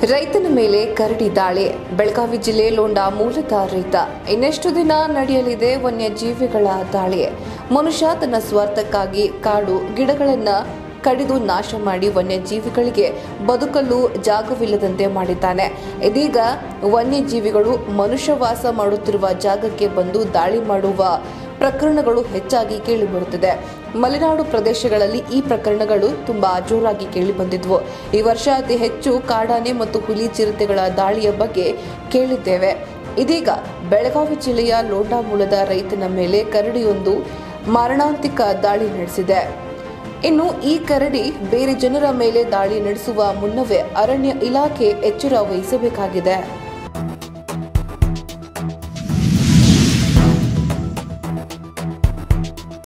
ರೈತನ ಮೇಲೆ ಕರಡಿ ದಾಳಿ ಬೆಳಗಾವಿ ಜಿಲ್ಲೆ ಲೋಂಡಾ ಮೂಲದ ರೈತ ಇನ್ನೆಷ್ಟು ದಿನ ನಡೆಯಲಿದೆ ವನ್ಯಜೀವಿಗಳ ದಾಳಿ ಮನುಷ್ಯ ತನ್ನ ಸ್ವಾರ್ಥಕ್ಕಾಗಿ ಕಾಡು ಗಿಡಗಳನ್ನ ಕಡಿದು ನಾಶ ಮಾಡಿ ವನ್ಯಜೀವಿಗಳಿಗೆ ಬದುಕಲು ಜಾಗವಿಲ್ಲದಂತೆ ಮಾಡಿದ್ದಾನೆ ಇದೀಗ ವನ್ಯಜೀವಿಗಳು ಮನುಷ್ಯ ವಾಸ ಮಾಡುತ್ತಿರುವ ಜಾಗಕ್ಕೆ ಬಂದು ದಾಳಿ ಮಾಡುವ ಪ್ರಕರಣಗಳು ಹೆಚ್ಚಾಗಿ ಕೇಳಿಬರುತ್ತಿದೆ ಮಲೆನಾಡು ಪ್ರದೇಶಗಳಲ್ಲಿ ಈ ಪ್ರಕರಣಗಳು ತುಂಬಾ ಜೋರಾಗಿ ಕೇಳಿಬಂದಿದ್ವು ಈ ವರ್ಷ ಅತಿ ಹೆಚ್ಚು ಕಾಡಾನೆ ಮತ್ತು ಹುಲಿ ಚಿರತೆಗಳ ದಾಳಿಯ ಬಗ್ಗೆ ಕೇಳಿದ್ದೇವೆ ಇದೀಗ ಬೆಳಗಾವಿ ಜಿಲ್ಲೆಯ ಲೋಂಡಾ ಮೂಲದ ರೈತನ ಮೇಲೆ ಕರಡಿಯೊಂದು ಮಾರಣಾಂತಿಕ ದಾಳಿ ನಡೆಸಿದೆ ಇನ್ನು ಈ ಕರಡಿ ಬೇರೆ ಜನರ ಮೇಲೆ ದಾಳಿ ನಡೆಸುವ ಮುನ್ನವೇ ಅರಣ್ಯ ಇಲಾಖೆ ಎಚ್ಚರ ವಹಿಸಬೇಕಾಗಿದೆ